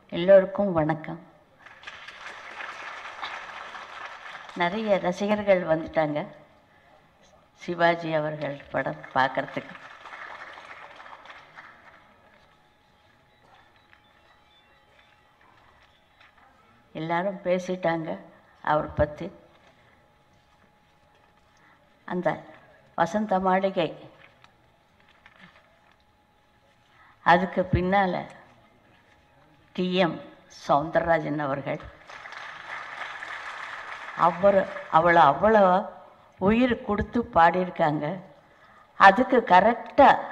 எல்லோருக்கும் வணக்கம் நிறைய ரசிகர்கள் வந்துட்டாங்க சிவாஜி அவர்கள் படம் பார்க்கறதுக்கு எல்லாரும் பேசிட்டாங்க அவர் பற்றி அந்த வசந்த மாளிகை அதுக்கு பின்னால் டிஎம் சவுந்தரராஜன் அவர்கள் அவர் அவளை அவ்வளோ உயிர் கொடுத்து பாடியிருக்காங்க அதுக்கு கரெக்டாக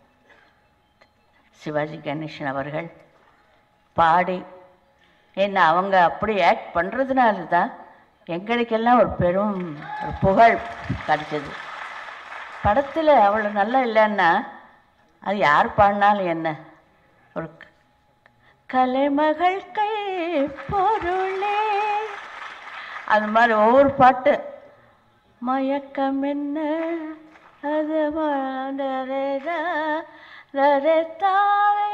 சிவாஜி கணேசன் அவர்கள் பாடி என்ன அவங்க அப்படி ஆக்ட் பண்ணுறதுனால தான் எங்களுக்கெல்லாம் ஒரு பெரும் ஒரு புகழ் கிடைச்சது படத்தில் அவ்வளோ நல்லா இல்லைன்னா அது யார் பாடினாலும் என்ன ஒரு க- கலைமகள் கை பொருளே அது மாதிரி ஒவ்வொரு பாட்டு மயக்கம் என்ன அது மலரேதா, ரரேதாரே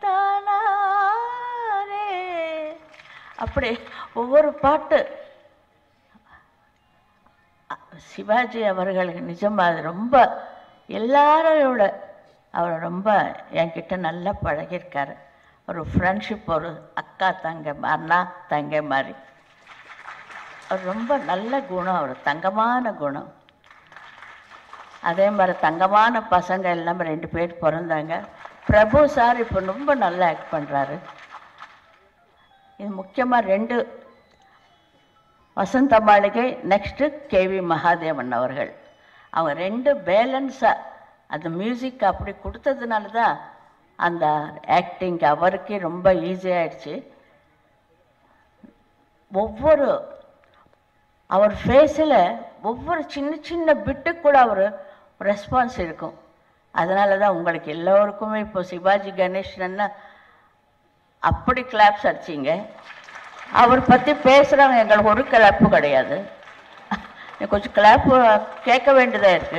தானாரே. அப்படி ஒவ்வொரு பாட்டு அ- சிவாஜி அவர்களுக்கு நிஜமாக அது ரொம்ப எல்லாரோட அவர் ரொம்ப என்கிட்ட நல்லா பழகியிருக்காரு ஒரு ஃப்ரெண்ட்ஷிப் ஒரு அக்கா தங்க அண்ணா தங்கை மாதிரி அவர் ரொம்ப நல்ல குணம் அவர் தங்கமான குணம் அதே மாதிரி தங்கமான பசங்க எல்லாம் ரெண்டு பேர் பிறந்தாங்க பிரபு சார் இப்போ ரொம்ப நல்லா ஆக்ட் பண்ணுறாரு இது முக்கியமாக ரெண்டு வசந்த மாளிகை நெக்ஸ்ட்டு கேவி மகாதேவன் அவர்கள் அவங்க ரெண்டு பேலன்ஸாக அந்த மியூசிக் அப்படி கொடுத்ததுனால தான் அந்த ஆக்டிங் அவருக்கே ரொம்ப ஈஸியாகிடுச்சு ஒவ்வொரு அவர் ஃபேஸில் ஒவ்வொரு சின்ன சின்ன பிட்டு கூட அவர் ரெஸ்பான்ஸ் இருக்கும் அதனால தான் உங்களுக்கு எல்லோருக்குமே இப்போ சிவாஜி கணேசன்னா அப்படி கிளாப்ஸ் அடிச்சிங்க அவர் பற்றி பேசுகிறவங்க எங்களுக்கு ஒரு கிளாப்பு கிடையாது கொஞ்சம் கிளாப்பு கேட்க வேண்டியதாக இருக்கு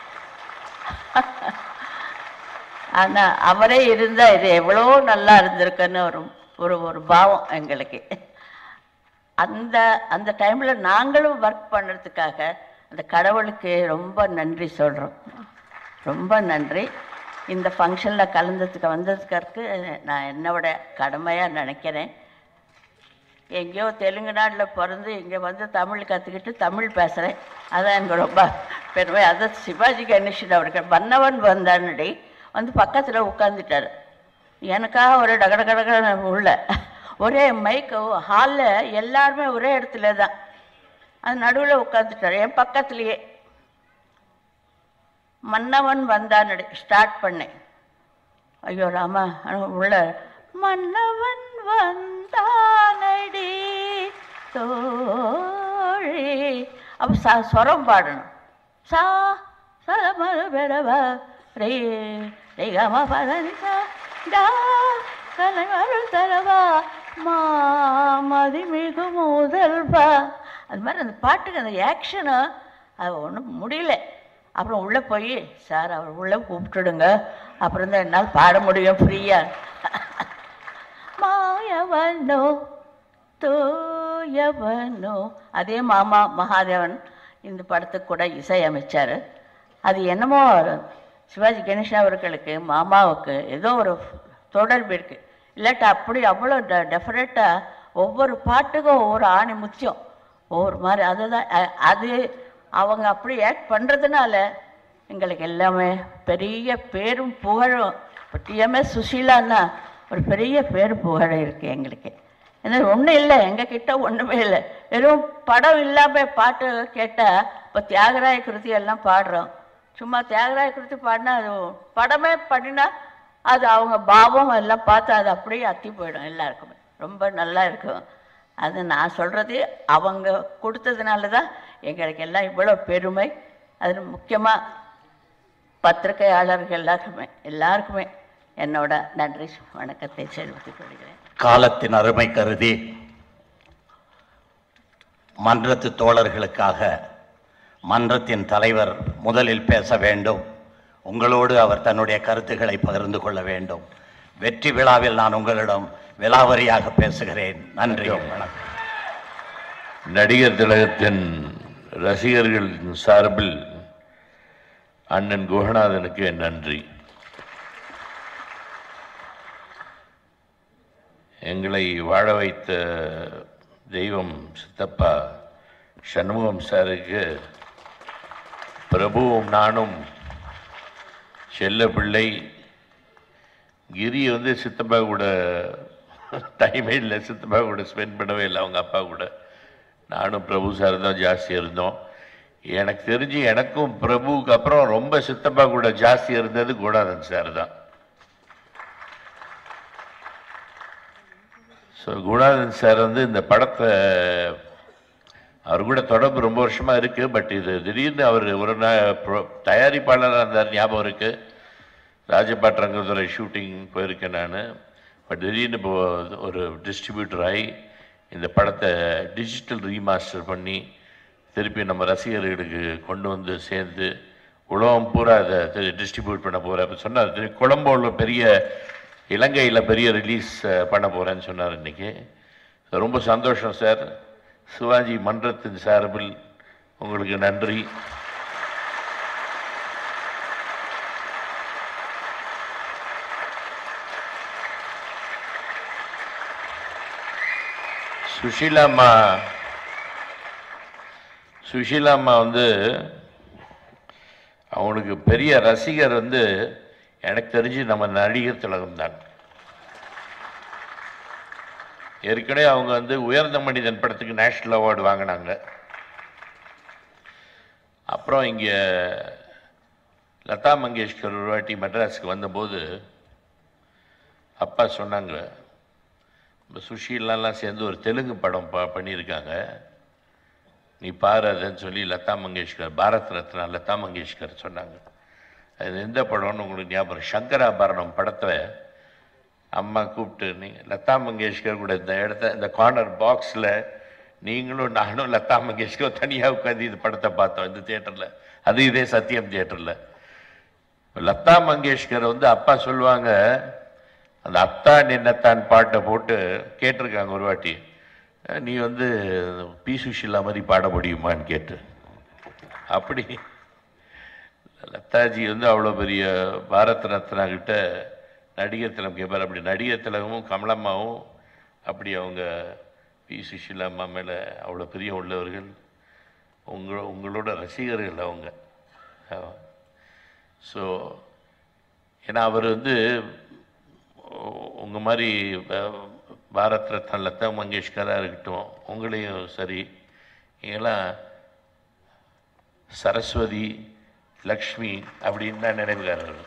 ஆனால் அவரே இருந்தால் இது எவ்வளோ நல்லா இருந்திருக்குன்னு ஒரு ஒரு ஒரு பாவம் எங்களுக்கு அந்த அந்த டைமில் நாங்களும் ஒர்க் பண்ணுறதுக்காக அந்த கடவுளுக்கு ரொம்ப நன்றி சொல்கிறோம் ரொம்ப நன்றி இந்த ஃபங்க்ஷனில் கலந்ததுக்கு வந்ததுக்கு நான் என்னோட கடமையாக நினைக்கிறேன் எங்கேயோ தெலுங்கு நாட்டில் பிறந்து இங்கே வந்து தமிழ் கற்றுக்கிட்டு தமிழ் பேசுகிறேன் அதான் எனக்கு ரொம்ப பெருமை அதான் சிவாஜி கணேசன் அவர்கள் மன்னவன் வந்தானடி வந்து பக்கத்தில் உட்காந்துட்டார் எனக்காக ஒரு டகட கடகட உள்ள ஒரே மைக்கு ஹாலில் எல்லாருமே ஒரே இடத்துல தான் அது நடுவில் உட்காந்துட்டார் என் பக்கத்துலேயே மன்னவன் வந்தானடி ஸ்டார்ட் பண்ணேன் ஐயோ ராமா ஆனா உள்ள மன்னவன் வந்தானடி தோழி அப்போ ச ஸ்வரம் பாடணும் சா சம பெறவா ரே ரே கம பதனிசா டா கலைவருள் தரவா மாமதி மிகு முதல்வா அது மாதிரி அந்த பாட்டுக்கு அந்த ஆக்ஷனு அது ஒன்றும் முடியல அப்புறம் உள்ளே போய் சார் அவர் உள்ளே கூப்பிட்டுடுங்க அப்புறம் தான் என்னால் பாட முடியும் ஃப்ரீயாக மாயவனோ தூயவனோ அதே மாமா மகாதேவன் இந்த படத்துக்கு கூட இசையமைச்சார் அது என்னமோ சிவாஜி கணேசன் அவர்களுக்கு மாமாவுக்கு ஏதோ ஒரு தொடர்பு இருக்குது இல்லாட்டா அப்படி அவ்வளோ ட டெஃபரெட்டாக ஒவ்வொரு பாட்டுக்கும் ஒவ்வொரு ஆணி முத்தியம் ஒவ்வொரு மாதிரி அதுதான் அ- அது அவங்க அப்படி ஆக்ட் பண்ணுறதுனால எங்களுக்கு எல்லாமே பெரிய பேரும் புகழும் இப்போ டிஎம்எஸ் சுஷீலான்னா ஒரு பெரிய பேர் புகழ் இருக்குது எங்களுக்கு ஏன்னா ஒன்றும் இல்லை எங்கள் கிட்ட ஒன்றுமே இல்லை வெறும் படம் இல்லாமல் பாட்டு கேட்டால் இப்போ தியாகராய கிருதி எல்லாம் பாடுறோம் சும்மா தியாகராய கிருதி பாடினா அது படமே பண்ணினா அது அவங்க பாவம் எல்லாம் பார்த்து அது அப்படியே அத்தி போயிடும் எல்லாருக்குமே ரொம்ப நல்லா இருக்கும் அது நான் சொல்கிறது அவங்க கொடுத்ததுனால தான் எங்களுக்கு எல்லாம் இவ்வளோ பெருமை அது முக்கியமாக பத்திரிகையாளர்கள் எல்லாருக்குமே எல்லாருக்குமே என்னோட நன்றி வணக்கத்தை செலுத்திக் கொள்கிறேன் காலத்தின் அருமை கருதி மன்றத்து தோழர்களுக்காக மன்றத்தின் தலைவர் முதலில் பேச வேண்டும் உங்களோடு அவர் தன்னுடைய கருத்துக்களை பகிர்ந்து கொள்ள வேண்டும் வெற்றி விழாவில் நான் உங்களிடம் விலாவரியாக பேசுகிறேன் நன்றி வணக்கம் நடிகர் திலகத்தின் ரசிகர்களின் சார்பில் அண்ணன் குகநாதனுக்கு என் நன்றி எங்களை வாழ வைத்த தெய்வம் சித்தப்பா சண்முகம் சாருக்கு பிரபுவும் நானும் செல்ல பிள்ளை கிரி வந்து சித்தப்பா கூட டைமே இல்லை சித்தப்பா கூட ஸ்பெண்ட் பண்ணவே இல்லை அவங்க அப்பா கூட நானும் பிரபு சார் தான் ஜாஸ்தி இருந்தோம் எனக்கு தெரிஞ்சு எனக்கும் பிரபுவுக்கு அப்புறம் ரொம்ப சித்தப்பா கூட ஜாஸ்தி இருந்தது குணாதன் சார் தான் ஸோ குணாதன் சார் வந்து இந்த படத்தை அவர் கூட தொடர்பு ரொம்ப வருஷமா இருக்கு பட் இது திடீர்னு அவர் ஒரு நாள் pro- தயாரிப்பாளராக இருந்தார் ஞாபகம் இருக்கு ராஜபாட் ரங்கதுரை ஷூட்டிங் போயிருக்கேன் நான் பட் திடீர்னு இப்போ ஒரு டிஸ்ட்ரிபியூட்டர் ஆகி இந்த படத்தை டிஜிட்டல் ரீமாஸ்டர் பண்ணி திருப்பி நம்ம ரசிகர்களுக்கு கொண்டு வந்து சேர்ந்து உலகம் பூரா அதை டிஸ்ட்ரிபியூட் பண்ண போகிறேன் அப்போ சொன்னார் திரு- கொலம்போவில் பெரிய இலங்கையில் பெரிய ரிலீஸ் பண்ண போகிறேன்னு சொன்னார் இன்னைக்கு ரொம்ப சந்தோஷம் சார் சிவாஜி மன்றத்தின் சார்பில் உங்களுக்கு நன்றி சுஷீலாம்மா சுஷீலாம்மா வந்து அவங்களுக்கு பெரிய ரசிகர் வந்து எனக்கு தெரிஞ்சு நம்ம நடிகர் திலகம் தான் ஏற்கனவே அவங்க வந்து உயர்ந்த மனிதன் படத்துக்கு நேஷனல் அவார்டு வாங்கினாங்க அப்புறம் இங்கே லதா மங்கேஷ்கர் ஒரு வாட்டி மெட்ராஸுக்கு வந்தபோது அப்பா சொன்னாங்க இப்போ சுஷீலாலாம் சேர்ந்து ஒரு தெலுங்கு படம் ப பண்ணியிருக்காங்க நீ பாரு அதுன்னு சொல்லி லதா மங்கேஷ்கர் பாரத் ரத்னா லதா மங்கேஷ்கர் சொன்னாங்க அது எந்த படம்னு உங்களுக்கு ஞாபகம் சங்கராபரணம் படத்தை அம்மா கூப்பிட்டு நீங்கள் லதா மங்கேஷ்கர் கூட இந்த இடத்த இந்த கார்னர் பாக்ஸில் நீங்களும் நானும் லதா மங்கேஷ்கர் தனியாக உட்காந்து இந்த படத்தை பார்த்தோம் இந்த தியேட்டரில் அது இதே சத்தியம் தியேட்டரில் லதா மங்கேஷ்கர் வந்து அப்பா சொல்லுவாங்க அந்த அத்தான் என்னத்தான் பாட்டை போட்டு கேட்டிருக்காங்க ஒரு வாட்டி அஹ் நீ வந்து பி சுஷிலா மாதிரி பாட முடியுமான்னு கேட்டு அப்படி லதாஜி வந்து அவ்வளோ பெரிய பாரத் ரத்னா கிட்ட நடிகர் திலகம் கேட்பார் அப்படி நடிகர் திலகமும் கமலம்மாவும் அப்படி அவங்க பி சுஷிலா அம்மா மேலே அவ்வளோ பிரியம் உள்ளவர்கள் உங்கள உங்களோட ரசிகர்கள் அவங்க ஸோ ஏன்னா அவர் வந்து உங்கள் மாதிரி ப- பாரத் ரத்னா லதா மங்கேஷ்கராக இருக்கட்டும் உங்களையும் சரி நீங்களாம் சரஸ்வதி லக்ஷ்மி அப்படின்னு தான் நினைவுகாரர்கள்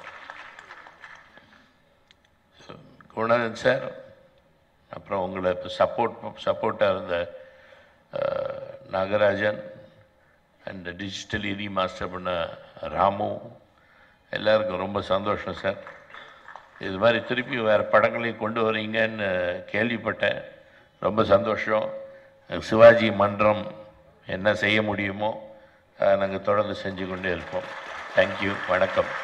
குணாதன் சார் அப்புறம் உங்களை இப்போ சப்போர்ட் சப்போர்ட்டாக இருந்த ah, Nagarajan and digitally remaster பண்ண ராமு எல்லாருக்கும் ரொம்ப சந்தோஷம் சார் இது மாதிரி திருப்பி வேறு படங்களையும் கொண்டு வரீங்கன்னு கேள்விப்பட்டேன் ரொம்ப சந்தோஷம் சிவாஜி மன்றம் என்ன செய்ய முடியுமோ நாங்கள் தொடர்ந்து செஞ்சு கொண்டே இருப்போம் தேங்க்யூ வணக்கம்